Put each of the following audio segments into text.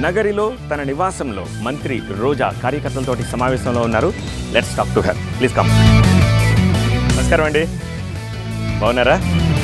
నగరిలో తన నివాసంలో మంత్రి రోజా కార్యకర్తలతోటి సమావేశంలో ఉన్నారు let's talk to her please come నమస్కారం అండి బాగున్నారా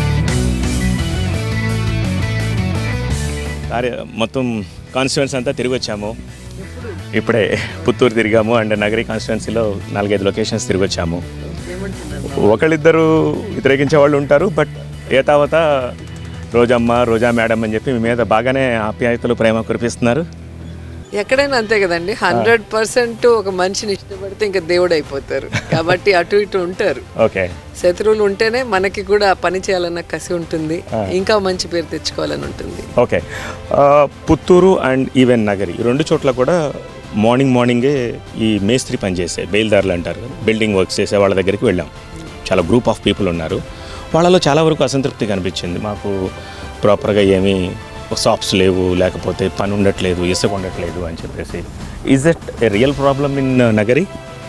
కార్య మొత్తం కాన్స్టిట్యువెన్సీ అంతా తిరిగి వచ్చాము ఇప్పుడే పుత్తూరు తిరిగాము అండ్ నగరి కాన్స్టిట్యువెన్సీలో నాలుగైదు లొకేషన్స్ తిరిగి వచ్చాము ఒకళ్ళిద్దరు వ్యతిరేకించే వాళ్ళు ఉంటారు బట్ ఏ తావత రోజమ్మ రోజా మేడం అని చెప్పి మీ మీద బాగానే ఆప్యాయతలు ప్రేమ కురిపిస్తున్నారు ఎక్కడైనా అంతే కదండి హండ్రెడ్ పర్సెంట్ ఒక మనిషిని ఇష్టపడితే ఇంకా దేవుడు అయిపోతారు కాబట్టి అటు ఇటు ఉంటారు ఓకే శత్రువులు ఉంటేనే మనకి కూడా పని చేయాలన్న కసి ఉంటుంది ఇంకా మంచి పేరు తెచ్చుకోవాలని ఉంటుంది ఓకే ఆ, పుత్తూరు అండ్ ఈవెన్ నగరి ఈ రెండు చోట్ల కూడా మార్నింగ్ మార్నింగే ఈ మేస్త్రి పనిచేసే బెయిల్దారులు అంటారు కదా, బిల్డింగ్ వర్క్స్ చేసే వాళ్ళ దగ్గరికి వెళ్ళాం చాలా గ్రూప్ ఆఫ్ పీపుల్ ఉన్నారు వాళ్ళలో చాలా వరకు అసంతృప్తి కనిపించింది మాకు ప్రాపర్గా ఏమీ షాప్స్ లేవు లేకపోతే పని ఉండట్లేదు ఇసుక ఉండట్లేదు అని చెప్పేసి is it a real problem in Nagari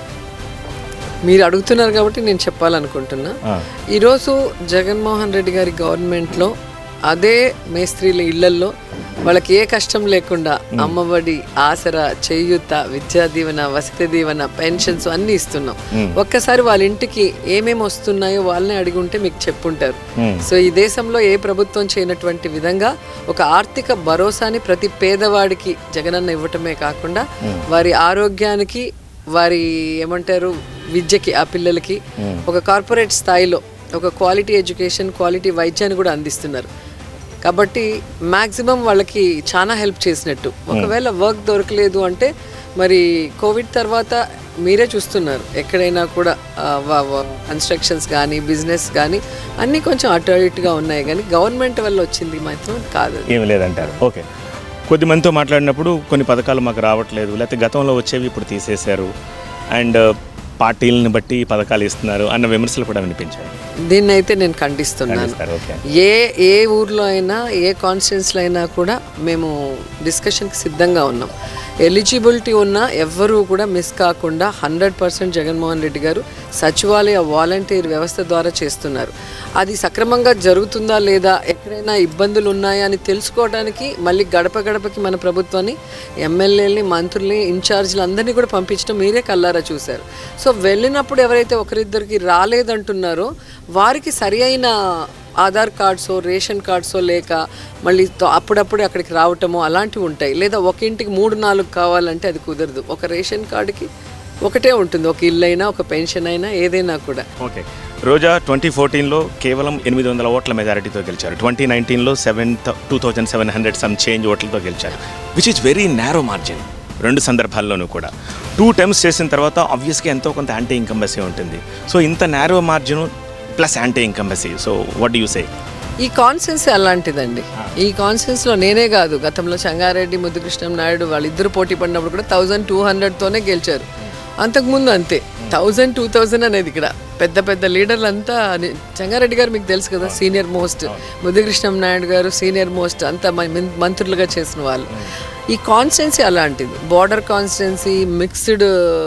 మీరు అడుగుతున్నారు కాబట్టి నేను చెప్పాలనుకుంటున్నా ఈరోజు జగన్మోహన్ రెడ్డి గారి గవర్నమెంట్లో అదే మేస్త్రీల ఇళ్లల్లో వాళ్ళకి ఏ కష్టం లేకుండా అమ్మఒడి ఆసరా చేయూత విద్యా దీవెన వసతి దీవెన పెన్షన్స్ అన్నీ ఇస్తున్నాం ఒక్కసారి వాళ్ళ ఇంటికి ఏమేమి వస్తున్నాయో వాళ్ళని అడిగి ఉంటే మీకు చెప్పుంటారు సో ఈ దేశంలో ఏ ప్రభుత్వం చేయనటువంటి విధంగా ఒక ఆర్థిక భరోసాని ప్రతి పేదవాడికి జగనన్న ఇవ్వటమే కాకుండా వారి ఆరోగ్యానికి వారి ఏమంటారు విద్యకి ఆ పిల్లలకి ఒక కార్పొరేట్ స్థాయిలో ఒక క్వాలిటీ ఎడ్యుకేషన్ క్వాలిటీ వైద్యాన్ని కూడా అందిస్తున్నారు కాబట్టి మ్యాక్సిమం వాళ్ళకి చాలా హెల్ప్ చేసినట్టు ఒకవేళ వర్క్ దొరకలేదు అంటే మరి కోవిడ్ తర్వాత మీరే చూస్తున్నారు ఎక్కడైనా కూడా కన్స్ట్రక్షన్స్ కానీ బిజినెస్ కానీ అన్నీ కొంచెం అటు ఇటుగా ఉన్నాయి కానీ గవర్నమెంట్ వల్ల వచ్చింది మాత్రం కాదు ఏమి లేదంటారు ఓకే కొద్ది మందితో మాట్లాడినప్పుడు కొన్ని పథకాలు మాకు రావట్లేదు లేకపోతే గతంలో వచ్చేవి ఇప్పుడు తీసేశారు అండ్ పార్టీలను బట్టి ఈ పథకాలు ఇస్తున్నారు అన్న విమర్శలు కూడా వినిపించాయి దీన్ని అయితే నేను ఖండిస్తున్నాను ఖండిస్తారు, ఓకే ఏ ఏ ఊర్లో అయినా ఏ కాన్స్టిట్యున్సీలో అయినా కూడా మేము డిస్కషన్కి సిద్ధంగా ఉన్నాం ఎలిజిబిలిటీ ఉన్న ఎవ్వరూ కూడా మిస్ కాకుండా హండ్రెడ్ పర్సెంట్ జగన్మోహన్ రెడ్డి గారు సచివాలయ వాలంటీర్ వ్యవస్థ ద్వారా చేస్తున్నారు అది సక్రమంగా జరుగుతుందా లేదా ఎక్కడైనా ఇబ్బందులు ఉన్నాయా అని తెలుసుకోవడానికి మళ్ళీ గడప గడపకి మన ప్రభుత్వాన్ని ఎమ్మెల్యేలని మంత్రుల్ని ఇన్ఛార్జీలు అందరినీ కూడా పంపించడం మీరే కల్లారా చూశారు సో వెళ్ళినప్పుడు ఎవరైతే ఒకరిద్దరికి రాలేదంటున్నారో వారికి సరి అయిన ఆధార్ కార్డ్సో రేషన్ కార్డ్సో లేక మళ్ళీ తో- అప్పుడప్పుడు అక్కడికి రావటమో అలాంటివి ఉంటాయి లేదా ఒక ఇంటికి మూడు నాలుగు కావాలంటే అది కుదరదు ఒక రేషన్ కార్డుకి ఒకటే ఉంటుంది ఒక ఇల్లు అయినా ఒక పెన్షన్ అయినా ఏదైనా కూడా ఓకే రోజా ట్వంటీ ఫోర్టీన్లో కేవలం ఎనిమిది వందల ఓట్ల మెజారిటీతో గెలిచారు ట్వంటీ నైన్టీన్లో seven two thousand seven hundred some change ఓట్లతో గెలిచారు which is very narrow margin రెండు సందర్భాల్లోనూ కూడా టూ టైమ్స్ చేసిన తర్వాత ఆబ్వియస్గా ఎంతో కొంత యాంటీ ఇన్కంబసీ ఉంటుంది సో ఇంత narrow margin plus anti incumbency so what you say ఈ కాన్సెన్స్ అలాంటిదండి ఈ కాన్సెన్స్ లో నేనే కాదు గతంలో చంగారెడ్డి ముద్దుకృష్ణం నాయుడు వాళ్ళిద్దరు పోటీ పడినప్పుడు కూడా థౌజండ్ టూ తోనే గెలిచారు అంతకుముందు అంతే థౌజండ్ టూ థౌజండ్ అనేది ఇక్కడ పెద్ద పెద్ద లీడర్లు అంతా ని- చంగారెడ్డి గారు మీకు తెలుసు కదా సీనియర్ మోస్ట్ ముద్దుకృష్ణం నాయుడు గారు సీనియర్ మోస్ట్ అంతా మ- మం- మంత్రులుగా చేసిన వాళ్ళు ఈ కాన్స్టెన్సీ అలాంటిది border constituency mixed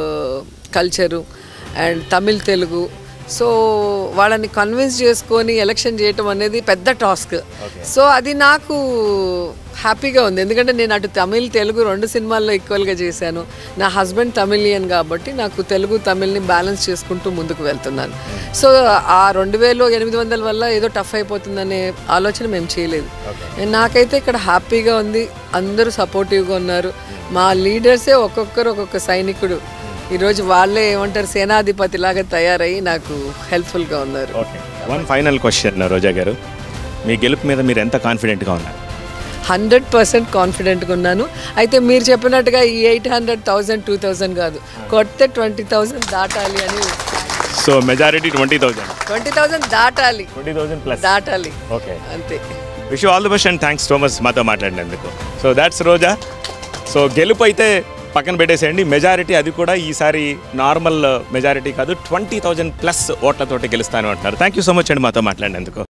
culture and Tamil Telugu so వాళ్ళని కన్విన్స్ చేసుకొని ఎలక్షన్ చేయటం అనేది పెద్ద టాస్క్ సో అది నాకు హ్యాపీగా ఉంది ఎందుకంటే నేను అటు తమిళ్ తెలుగు రెండు సినిమాల్లో ఈక్వల్గా చేశాను నా హస్బెండ్ తమిళియన్ కాబట్టి నాకు తెలుగు తమిళ్ని బ్యాలెన్స్ చేసుకుంటూ ముందుకు వెళ్తున్నాను సో ఆ రెండు వేలు ఎనిమిది వందల వల్ల ఏదో టఫ్ అయిపోతుందనే ఆలోచన మేము చేయలేదు నాకైతే ఇక్కడ హ్యాపీగా ఉంది అందరూ సపోర్టివ్గా ఉన్నారు మా లీడర్సే ఒక్కొక్కరు ఒక్కొక్క సైనికుడు ఈరోజు వాళ్ళే ఏమంటారు సేనాధిపతి లాగా తయారయ్యి నాకు హెల్ప్ఫుల్గా ఉన్నారు okay one final question Roja garu మీ గెలుపు మీద మీరు ఎంత కాన్ఫిడెంట్గా ఉన్నారు హండ్రెడ్ పర్సెంట్ కాన్ఫిడెంట్గా ఉన్నాను అయితే మీరు చెప్పినట్టుగా ఈ eight hundred thousand two thousand కాదు కొడితే ట్వంటీ థౌసండ్ దాటాలి అని so majority twenty thousand twenty thousand దాటాలి ట్వంటీ థౌజండ్ ప్లస్ దాటాలి ఓకే అంతే wish all the best and thanks so much మాతో మాట్లాడినందుకు సో దాట్స్ రోజా సో గెలుపు అయితే పక్కన పెట్టేసేయండి మెజారిటీ అది కూడా ఈసారి నార్మల్ మెజారిటీ కాదు ట్వంటీ థౌజండ్ ప్లస్ ఓట్లతోటి గెలుస్తాను అంటున్నారు థ్యాంక్ యూ సో మచ్ అండి మాతో మాట్లాడినందుకు